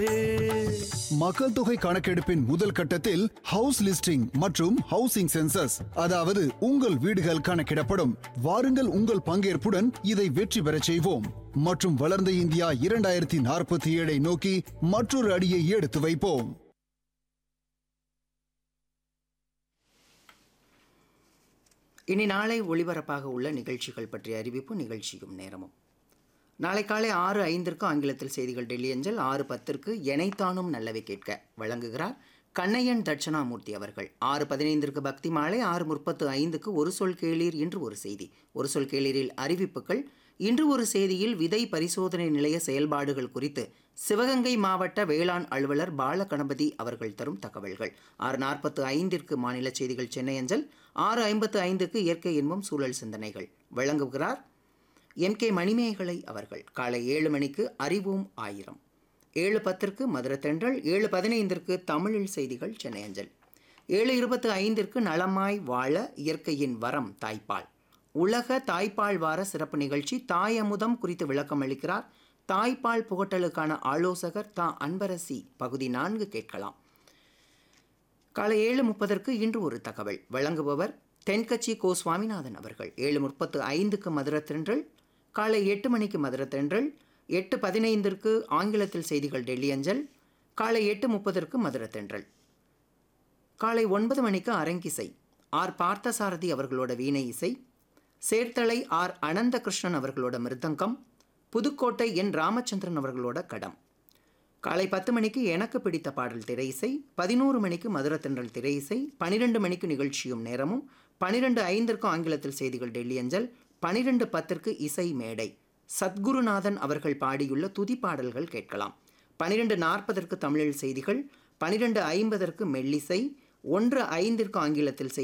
மக்கள் தொகை கணக்கெடுப்பின் முதல் கட்டத்தில் ஹவுஸ் லிஸ்டிங் மற்றும் ஹவுசிங் சென்சஸ் அதாவது உங்கள் வீடுகள் கணக்கிடப்படும் வாருங்கள் உங்கள் பங்கேற்புடன் இதை வெற்றி பெறச் செய்வோம் மற்றும் வளர்ந்த இந்தியா இரண்டாயிரத்தி நாற்பத்தி ஏழை நோக்கி மற்றொரு அடியை எடுத்து வைப்போம் இனி நாளை ஒளிபரப்பாக உள்ள நிகழ்ச்சிகள் பற்றிய அறிவிப்பு நிகழ்ச்சியும் நேரமும் நாளை காலை ஆறு ஐந்திற்கு ஆங்கிலத்தில் செய்திகள் டெல்லி அஞ்சல் ஆறு பத்திற்கு எனைத்தானும் நல்லவை கேட்க வழங்குகிறார் கண்ணையன் தட்சணாமூர்த்தி அவர்கள் ஆறு பதினைந்திற்கு பக்தி மாலை ஆறு முப்பத்து ஐந்துக்கு ஒரு சொல் கேளீர் இன்று ஒரு செய்தி ஒரு சொல் கேளீரில் அறிவிப்புகள் இன்று ஒரு செய்தியில் விதை பரிசோதனை நிலைய செயல்பாடுகள் குறித்து சிவகங்கை மாவட்ட வேளாண் அலுவலர் பாலகணபதி அவர்கள் தரும் தகவல்கள் ஆறு நாற்பத்து ஐந்திற்கு மாநில செய்திகள் சென்னை அஞ்சல் ஆறு ஐம்பத்து ஐந்துக்கு இயற்கை இன்பம் சூழல் சிந்தனைகள் வழங்குகிறார் எம் கே மணிமேகலை அவர்கள் காலை ஏழு மணிக்கு அறிவோம் ஆயிரம் ஏழு பத்திற்கு மதுரை தென்றல் ஏழு பதினைந்திற்கு தமிழில் செய்திகள் சென்னை அஞ்சல் ஏழு இருபத்து ஐந்திற்கு நலமாய் வாழ இயற்கையின் வரம் தாய்ப்பால் உலக தாய்ப்பால் வார சிறப்பு நிகழ்ச்சி தாய் அமுதம் குறித்து விளக்கம் அளிக்கிறார் தாய்ப்பால் புகட்டலுக்கான ஆலோசகர் தா அன்பரசி பகுதி நான்கு கேட்கலாம் காலை ஏழு முப்பதற்கு இன்று ஒரு தகவல் வழங்குபவர் தென்கட்சி கோ சுவாமிநாதன் அவர்கள் ஏழு முப்பத்து ஐந்துக்கு மதுரை தென்றல் காலை எட்டு மணிக்கு மதுரை தென்றல் எட்டு பதினைந்திற்கு ஆங்கிலத்தில் செய்திகள் டெல்லி அஞ்சல் காலை எட்டு முப்பதற்கு மதுரை தென்றல் காலை ஒன்பது மணிக்கு அரங்கிசை ஆர் பார்த்தசாரதி அவர்களோட வீணை இசை சேர்த்தலை ஆர் அனந்த கிருஷ்ணன் அவர்களோட மிருதங்கம் புதுக்கோட்டை என் ராமச்சந்திரன் அவர்களோட கடம் காலை பத்து மணிக்கு எனக்கு பிடித்த பாடல் திரை இசை பதினோரு மணிக்கு மதுரை தென்றல் திரை இசை பனிரெண்டு மணிக்கு நிகழ்ச்சியும் நேரமும் பனிரெண்டு ஐந்திற்கு ஆங்கிலத்தில் செய்திகள் டெல்லி அஞ்சல் பனிரெண்டு பத்திற்கு இசை மேடை சத்குருநாதன் அவர்கள் பாடியுள்ள துதி பாடல்கள் கேட்கலாம் பனிரெண்டு நாற்பதற்கு தமிழில் செய்திகள் பனிரெண்டு ஐம்பதற்கு மெல்லிசை ஒன்று ஐந்திற்கு ஆங்கிலத்தில் செய்தி